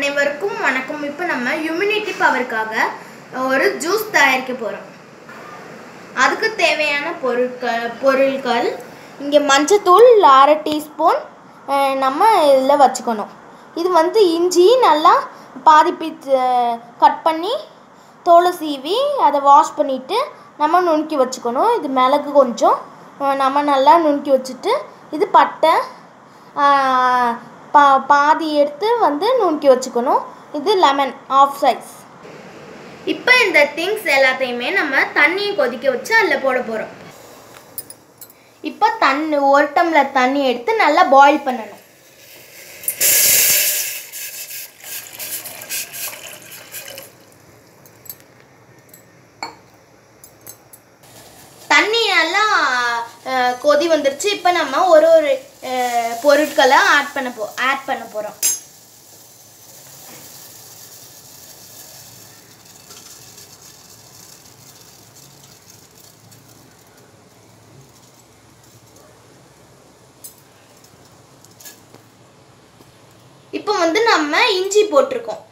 அனைவருக்கும் வணக்கம் இப்போ நம்ம இம்யூனிட்டி பவருக்காக ஒரு ஜூஸ் தயாரிக்க போகிறோம் அதுக்கு தேவையான பொருட்கள் பொருட்கள் இங்கே மஞ்சத்தூள் அரை டீஸ்பூன் அஹ், நம்ம இதில் வச்சுக்கணும் இது வந்து இஞ்சி நல்லா பாதி பீஸ் கட் பண்ணி தோலை சீவி அதை வாஷ் பண்ணிவிட்டு நம்ம நுணுக்கி வச்சுக்கணும் இது மிளகு கொஞ்சம் அஹ், நம்ம நல்லா நுணுக்கி வச்சுட்டு இது பட்டை ஆஹ், பா பாதி எடுத்து வந்து நுணுக்கி வச்சுக்கணும் இது லெமன் ஆஃப் சைஸ் இப்போ இந்த திங்ஸ் எல்லாத்தையுமே நம்ம தண்ணியை கொதிக்க வச்சு அதில் போட போகிறோம் இப்போ தண்ணி ஒரு டம்ளர் தண்ணி எடுத்து நல்லா பாயில் பண்ணணும் தண்ணி நல்லா அஹ், கொதி வந்துருச்சு இப்போ நம்ம ஒரு ஒரு அஹ், பொருட்களை ஆட் பண்ண போ ஆட் பண்ண போகிறோம் இப்போ வந்து நம்ம இஞ்சி போட்டிருக்கோம்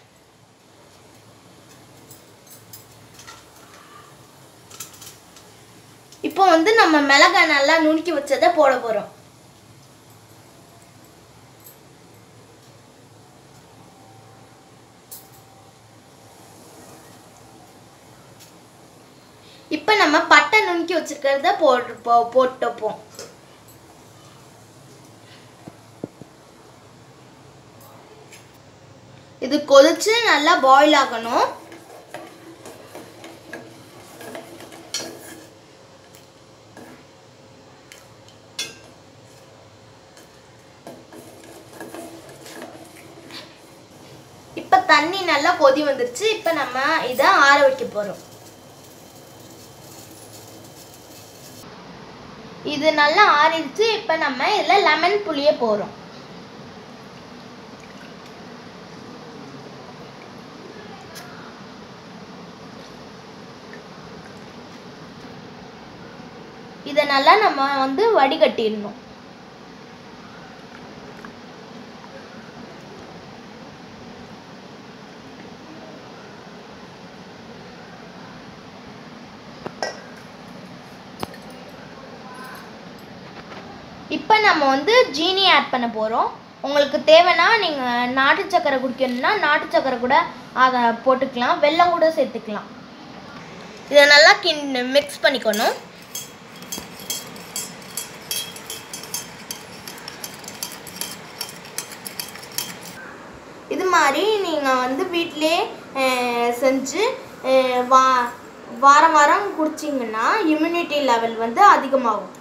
இப்போ வந்து நம்ம மிளகாய் நல்லா நுணுக்கி வச்சதை போட போகிறோம் இப்போ நம்ம பட்டை நுணுக்கி வச்சிருக்கிறத போட்டு போ போட்டுப்போம் இது கொதிச்சு நல்லா பாயில் ஆகணும் இப்போ தண்ணி நல்லா கொதி வந்துருச்சு இப்போ நம்ம இதை ஆற வைக்க போகிறோம் இது நல்லா ஆறிடுச்சு இப்போ நம்ம இதில் லெமன் புளிய போகிறோம் இதை நல்லா நம்ம வந்து வடிகட்டிடணும் இப்போ நம்ம வந்து ஜீனி ஆட் பண்ண போகிறோம் உங்களுக்கு தேவைன்னா நீங்கள் நாட்டு சக்கரை குடிக்கணும்னா நாட்டு சக்கரை கூட அதை போட்டுக்கலாம் வெல்லம் கூட சேர்த்துக்கலாம் இதை நல்லா கிண் மிக்ஸ் பண்ணிக்கணும் இது மாதிரி நீங்கள் வந்து வீட்டிலே செஞ்சு அஹ், வா வாரம் வாரம் குடிச்சிங்கன்னா இம்யூனிட்டி லெவல் வந்து அதிகமாகும்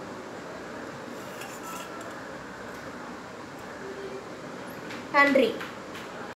நன்றி